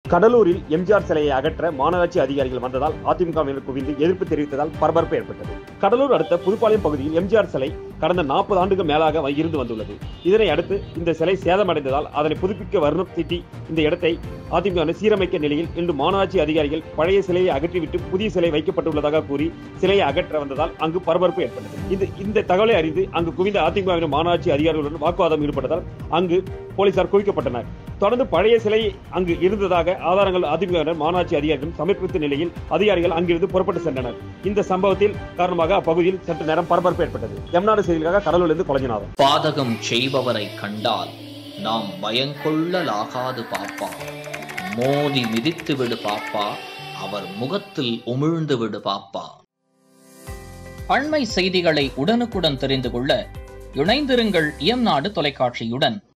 கடலூரில் எம்ஜிஆர் சிலையை அகற்ற மாநகராட்சி அதிகாரிகள் வந்ததால் அதிமுகவினர் குவிந்து எதிர்ப்பு தெரிவித்ததால் பரபரப்பு ஏற்பட்டது கடலூர் அடுத்த புதுப்பாளையம் பகுதியில் எம்ஜிஆர் சிலை கடந்த நாற்பது ஆண்டுகள் மேலாக வ- இருந்து வந்துள்ளது இதனை அடுத்து இந்த சிலை சேதமடைந்ததால் அதனை புதுப்பிக்க வர்ணம் தீட்டி இந்த இடத்தை அதிமுக சீரமைக்க நிலையில் இன்று மாநகராட்சி அதிகாரிகள் பழைய சிலையை அகற்றிவிட்டு புதிய சிலை வைக்கப்பட்டுள்ளதாக கூறி சிலையை அகற்ற வந்ததால் அங்கு பரபரப்பு ஏற்பட்டது இது இந்த தகவலை அறிந்து அங்கு குவிந்த அதிமுகவினர் மாநகராட்சி அதிகாரிகளுடன் வாக்குவாதம் ஈடுபட்டதால் அங்கு போலீசார் குவிக்கப்பட்டனர் தொடர்ந்து பழைய சிலை அங்கு இருந்ததாக ஆதாரங்கள் அதிமுகவினர் மாநகராட்சி அதிகாரிகள் சமர்ப்பித்த நிலையில் அதிகாரிகள் அங்கிருந்து புறப்பட்டு சென்றனர் இந்த சம்பவத்தில் காரணமாக அப்பகுதியில் சற்று நேரம் பரபரப்பு ஏற்பட்டது எம்நாடு செய்திகளுக்காக கடலூரிலிருந்து கொலைஞனாதன் பாதகம் செய்பவரை கண்டால் நாம் பயங்கொள்ளலாகாது பாப்பா மோதி மிதித்து விடு பாப்பா அவர் முகத்தில் உமிழ்ந்து விடு பாப்பா அண்மை செய்திகளை உடனுக்குடன் தெரிந்து கொள்ள இணைந்திருங்கள் இயம்நாடு தொலைக்காட்சியுடன்